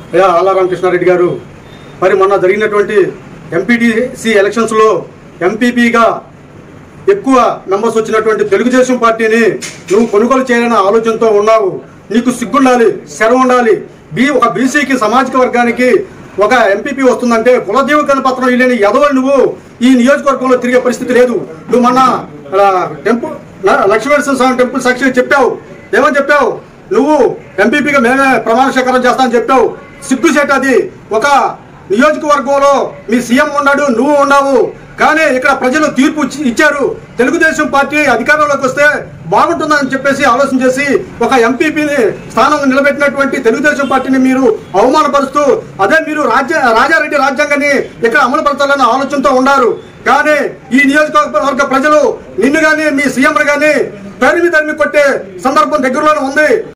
అయ్యా ఆల్లారామకృష్ణారెడ్డి గారు మరి మొన్న జరిగినటువంటి ఎంపీటీసీ ఎలక్షన్స్లో ఎంపీపీగా ఎక్కువ మెంబర్స్ వచ్చినటువంటి తెలుగుదేశం పార్టీని నువ్వు కొనుగోలు చేయాలనే ఆలోచనతో ఉన్నావు నీకు సిగ్గుండాలి శరం ఉండాలి బీ ఒక బీసీకి సామాజిక వర్గానికి ఒక ఎంపీపీ వస్తుందంటే కులదేవకన పత్రం ఇల్లేని ఎదవని నువ్వు ఈ నియోజకవర్గంలో తిరిగే పరిస్థితి లేదు నువ్వు మొన్న ఆ, టెంపుల్ న- లక్ష్మీనరసింహ స్వామి టెంపుల్ సాక్షి చెప్పావు ఏమని చెప్పావు నువ్వు ఎంపీపీగా మేమే ప్రమాణ స్వీకారం చేస్తానని చెప్పావు సిగ్గుచేట అది ఒక నియోజకవర్గంలో మీ సీఎం ఉన్నాడు నువ్వు ఉన్నావు కానీ ఇక్కడ ప్రజలు తీర్పు ఇచ్చి- ఇచ్చారు తెలుగుదేశం పార్టీ అధికారంలోకి వస్తే బాగుంటుందని చెప్పేసి ఆలోచన చేసి ఒక ఎంపీపీని స్థానం నిలబెట్టినటువంటి తెలుగుదేశం పార్టీని మీరు అవమానపరుస్తూ అదే మీరు రాజ్య రాజారెడ్డి రాజ్యాంగాన్ని ఇక్కడ అమలు పరచాలన్న ఆలోచనతో ఉన్నారు కానీ ఈ నియోజకవర్గ ప్రజలు నిన్ను కానీ మీ సీఎం కానీ తరిమి తరిమి కొట్టే సందర్భం దగ్గరలోనే ఉంది